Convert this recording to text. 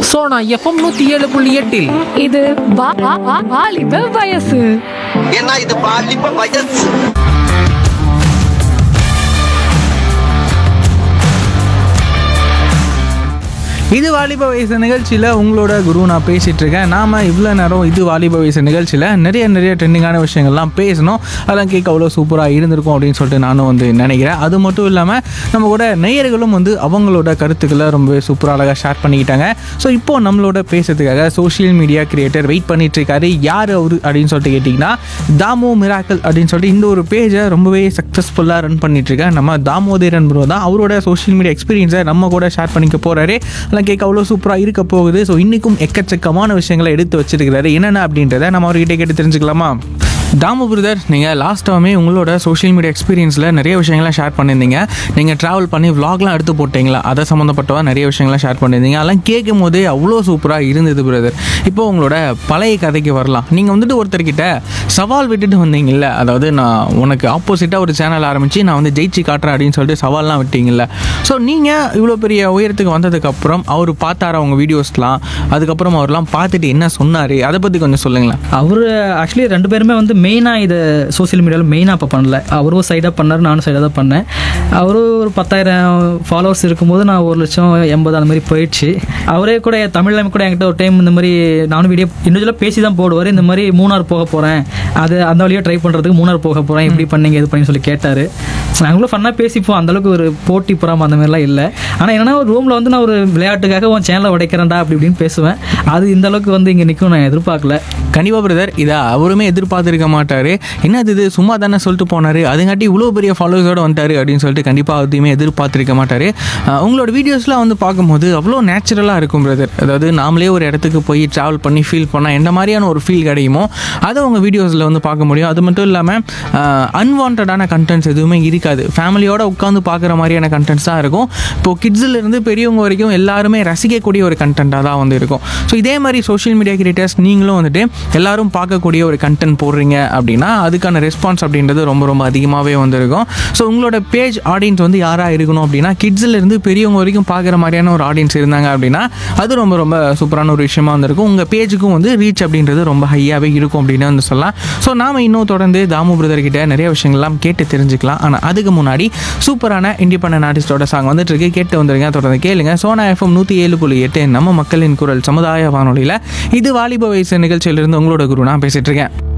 Sona FM நூத்தி ஏழு புள்ளி எட்டில் இது வா- வா- வா- வாலிப வயசு ஏன்னா இது பாலிப்ப வயசு இது வாலிப வயசு நிகழ்ச்சியில் உங்களோட குரு நான் பேசிகிட்டு இருக்கேன் நாம் இவ்வளோ நேரம் இது வாலிப வயசு நிகழ்ச்சியில் நிறைய நிறைய ட்ரெண்டிங்கான விஷயங்கள்லாம் பேசணும் அதெல்லாம் கேட்க அவ்வளோ சூப்பராக இருந்திருக்கும் அப்படின்னு சொல்லிட்டு நானும் வந்து நினைக்கிறேன் அது மட்டும் இல்லாமல் நம்ம கூட நேயர்களும் வந்து அவங்களோட கருத்துக்களை ரொம்ப சூப்பராக அழகாக ஷேர் பண்ணிக்கிட்டாங்க ஸோ இப்போது நம்மளோட பேசுறதுக்காக சோஷியல் மீடியா கிரியேட்டர் வெயிட் பண்ணிட்டு இருக்காரு யார் அவர் அப்படின்னு சொல்லிட்டு கேட்டிங்கன்னா தாமோ மிராக்கல் அப்படின்னு சொல்லிட்டு இந்த ஒரு பேஜை ரொம்பவே சக்ஸஸ்ஃபுல்லாக ரன் பண்ணிட்டு இருக்கேன் நம்ம தாமோதரன் ப்ரோ தான் அவரோட சோஷியல் மீடியா எக்ஸ்பீரியன்ஸை நம்ம கூட ஷேர் பண்ணிக்க போகிறாரு அதெல்லாம் கேட்க அவ்வளோ சூப்பராக இருக்க போகுது ஸோ இன்றைக்கும் எக்கச்சக்கமான விஷயங்களை எடுத்து வச்சிருக்கிறாரு என்னென்ன அப்படின்றத நம்ம அவர்கிட்ட கேட்டு தெரிஞ்சுக்கலாமா தாமு பிரதர் நீங்கள் லாஸ்ட் டைமே உங்களோட சோஷியல் மீடியா எக்ஸ்பீரியன்ஸில் நிறைய விஷயங்கள்லாம் ஷேர் பண்ணியிருந்தீங்க நீங்கள் ட்ராவல் பண்ணி vlogலாம் எடுத்து போட்டிங்களா அதை சம்மந்தப்பட்டவா நிறைய விஷயங்கள்லாம் ஷேர் பண்ணியிருந்தீங்க அதெல்லாம் கேட்கும் போதே அவ்வளோ சூப்பராக இருந்தது பிரதர் இப்போ உங்களோட பழைய கதைக்கு வரலாம் நீங்கள் வந்துட்டு ஒருத்தர்கிட்ட சவால் விட்டுட்டு வந்தீங்கல்ல அதாவது நான் உனக்கு ஆப்போசிட்டாக ஒரு சேனல் ஆரம்பித்து நான் வந்து ஜெயிச்சு காட்டுறேன் அப்படின்னு சொல்லிட்டு சவால்லாம் விட்டீங்கல்ல ஸோ நீங்கள் இவ்வளோ பெரிய உயரத்துக்கு வந்ததுக்கப்புறம் அவர் பார்த்தாரா உங்கள் வீடியோஸ்லாம் அதுக்கப்புறம் அவர்லாம் பார்த்துட்டு என்ன சொன்னார் அதை பற்றி கொஞ்சம் சொல்லுங்களேன் அவர் ஆக்சுவலி ரெண்டு பேருமே வந்து மெயினாக இதை சோஷியல் மீடியாவில் மெயினாக இப்போ பண்ணல அவரும் சைடாக பண்ணார் நானும் சைடாக தான் பண்ணேன் அவரும் ஒரு பத்தாயிரம் ஃபாலோவர்ஸ் இருக்கும்போது நான் ஒரு லட்சம் எண்பது அந்த மாதிரி போயிடுச்சு அவரே கூட தமிழ்ல கூட என்கிட்ட ஒரு டைம் இந்த மாதிரி நானும் வீடியோ இண்டிவிஜுவலாக பேசி தான் போடுவார் இந்த மாதிரி மூணார் போக போகிறேன் அது அந்த வழியாக ட்ரை பண்ணுறதுக்கு மூணார் போக போகிறேன் எப்படி பண்ணீங்க இது பண்ணி சொல்லி கேட்டார் நாங்களும் ஃபன்னாக பேசிப்போம் அந்தளவுக்கு ஒரு போட்டி புறாம அந்த மாதிரிலாம் இல்லை ஆனால் என்னன்னா ஒரு ரூமில் வந்து நான் ஒரு விளையாட்டுக்காக உன் சேனலை உடைக்கிறேன்டா அப்படி இப்படின்னு பேசுவேன் அது இந்த அளவுக்கு வந்து இங்கே நிற்கும் நான் எதிர்பார்க்கல கண்டிப்பாக பிரதர் இதை அவருமே எதிர்பார்த்துருக்க மாட்டார் என்னது இது சும்மா தானே சொல்லிட்டு போனார் அதுங்காட்டி இவ்வளோ பெரிய ஃபாலோவர்ஸோடு வந்துட்டார் அப்படின்னு சொல்லிட்டு கண்டிப்பாக அதையுமே எதிர்பார்த்துருக்க மாட்டார் உங்களோட வீடியோஸ்லாம் வந்து பார்க்கும்போது அவ்வளோ நேச்சுரலாக இருக்கும் பிரதர் அதாவது நாமளே ஒரு இடத்துக்கு போய் ட்ராவல் பண்ணி ஃபீல் பண்ணால் எந்த மாதிரியான ஒரு ஃபீல் கிடைக்குமோ அதை உங்கள் வீடியோஸில் வந்து பார்க்க முடியும் அது மட்டும் இல்லாமல் அன்வான்டான கண்டென்ட்ஸ் எதுவுமே இருக்காது ஃபேமிலியோட உட்காந்து பார்க்குற மாதிரியான கண்டென்ட்ஸ் தான் இருக்கும் இப்போ கிட்ஸில் இருந்து பெரியவங்க வரைக்கும் எல்லாருமே ரசிக்கக்கூடிய ஒரு கண்டென்ட்டாக தான் வந்து இருக்கும் ஸோ இதே மாதிரி சோஷியல் மீடியா கிரியேட்டர்ஸ் நீங்களும் வந்துட்டு எல்லாரும் பார்க்கக்கூடிய ஒரு கண்டென்ட் போடுறீங்க அப்படின்னா அதுக்கான ரெஸ்பான்ஸ் அப்படின்றது ரொம்ப ரொம்ப அதிகமாகவே வந்திருக்கும் ஸோ உங்களோட பேஜ் ஆடியன்ஸ் வந்து யாராக இருக்கணும் அப்படின்னா கிட்ஸில் இருந்து பெரியவங்க வரைக்கும் பார்க்குற மாதிரியான ஒரு ஆடியன்ஸ் இருந்தாங்க அப்படின்னா அது ரொம்ப ரொம்ப சூப்பரான ஒரு விஷயமா வந்திருக்கும் உங்கள் பேஜுக்கும் வந்து ரீச் அப்படின்றது ரொம்ப ஹையாகவே இருக்கும் அப்படின்னு வந்து சொல்லலாம் ஸோ நாம் இன்னும் தொடர்ந்து தாமு பிரதர் கிட்ட நிறைய விஷயங்கள்லாம் கேட்டு தெரிஞ்சுக்கலாம் ஆனால் அதுக்கு முன்னாடி சூப்பரான இண்டிபெண்டன்ட் ஆர்டிஸ்டோட சாங் வந்துட்டு இருக்கு கேட்டு வந்துருங்க தொடர்ந்து கேளுங்க சோனா எஃப்எம் நூற்றி ஏழு புள்ளி எட்டு நம்ம மக்களின் குரல் சமுதாய வானொலியில் இது வாலிப வயசு நிகழ்ச்சியிலிருந்து உங்களோட குரு நான் பேசிட்டு இருக்கேன்